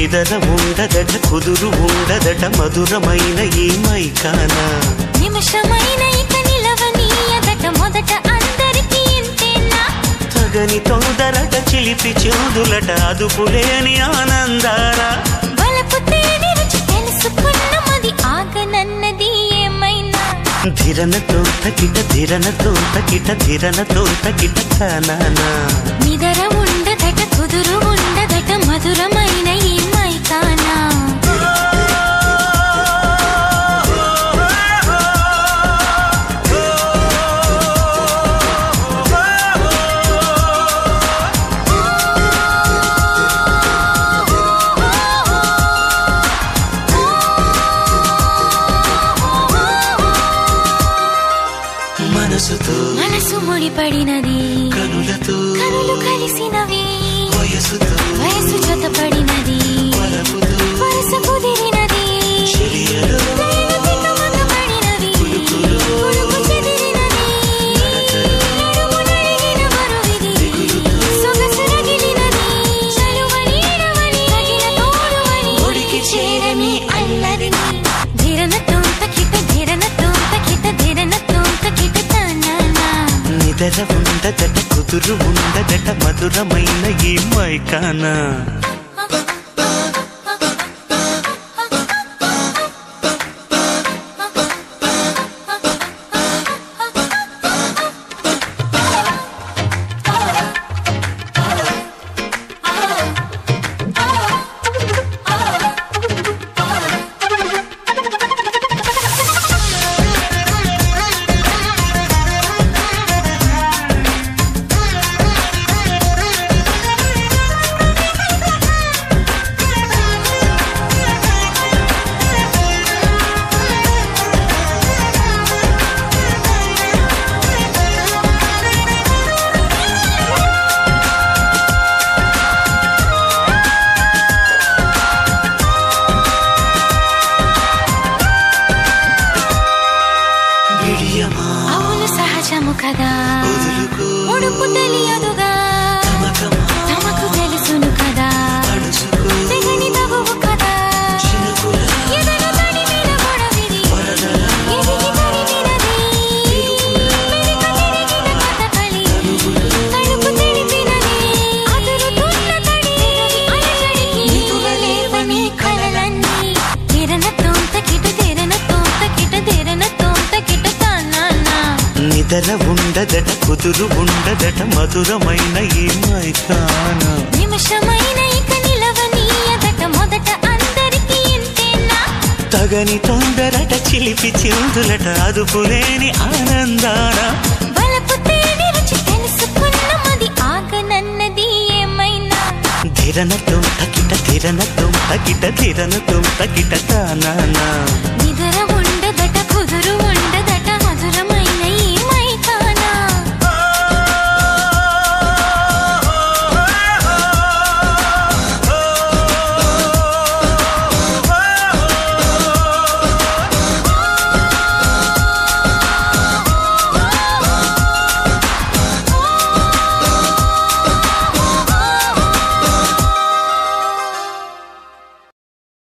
నిదర ఉండదట కుదురు ఉండదట మధురమైన ఈ మైకానా నిమిషమైన ఇక నిలవనీయదట మొదట అందరికీ ఇంతేనా తగని తొందరట చిలిపి చెందులట అదుపులేని ఆనందారా వలపు తేనె రుచి తెలుసుకున్న మది ఆగనన్నది ఏమైనా ధిరన తోంతకిట ధిరన తోంతకిట ధిరన తోంతకిట కానానా నిదర ఉండదట కుదురు ఉండదట మధురమైన ఈ మైకానా మనసుతో మనసు ముడిపడినది కనులతో కనులు కలిసినవి వయసుతో వయసు జతపడినది వలపుతో వరస కుదిరినది చెలియలో లయనతిక మగబడినవి పురుగు చెదిరినది నడుము నడిగిన బరువిది సొగసు రగిలినది చలువని ఎడవని తగిన తోడువని ఒడికి చేరని అల్లరిని ధిరన తోంత కిట ధిరన తోంత కిట ధిరన తోంత కిట తననా నిదర ఉండదట కుదురు ఉండదట మధురమైన ఈ మైకానా విడియమా అవును సహజము కదా వదులుకో ఉడుపు తెలియదుగా తమకమా తమకు తెలుసును కదా అడుచుకో తెగని తగువు కదా చినుకుల ఎదల తడిమిన గొడవిది వరదల ఎదిగి తరిమినది మెలిక తిరిగిన కథకళి తడుపు తెలిపినది అదురుతున్న తడి అలజడికి నిదురలేవని కలలన్నీ తెరన తోంత కిట తెరన తోంత కిట తెరన తోంత కిట తానా నిదర ఉండదట కుదురు ఉండదట మధురమైన ఈ మైకానా నిమిషమైన ఇక నిలవనీయదట మొదట అందరికీ ఇంతేనా తగని తొందరట చిలిపి చిందులట అదుపులేని ఆనందారా వలపు తేనె రుచి తెలుసుకున్న మది ఆగనన్నది ఏమైనా ధిరన తొంతకిట ధిరన తొంతకిట ధిరన తొంతకిట కానానా నిదర ఉండదట కుదురు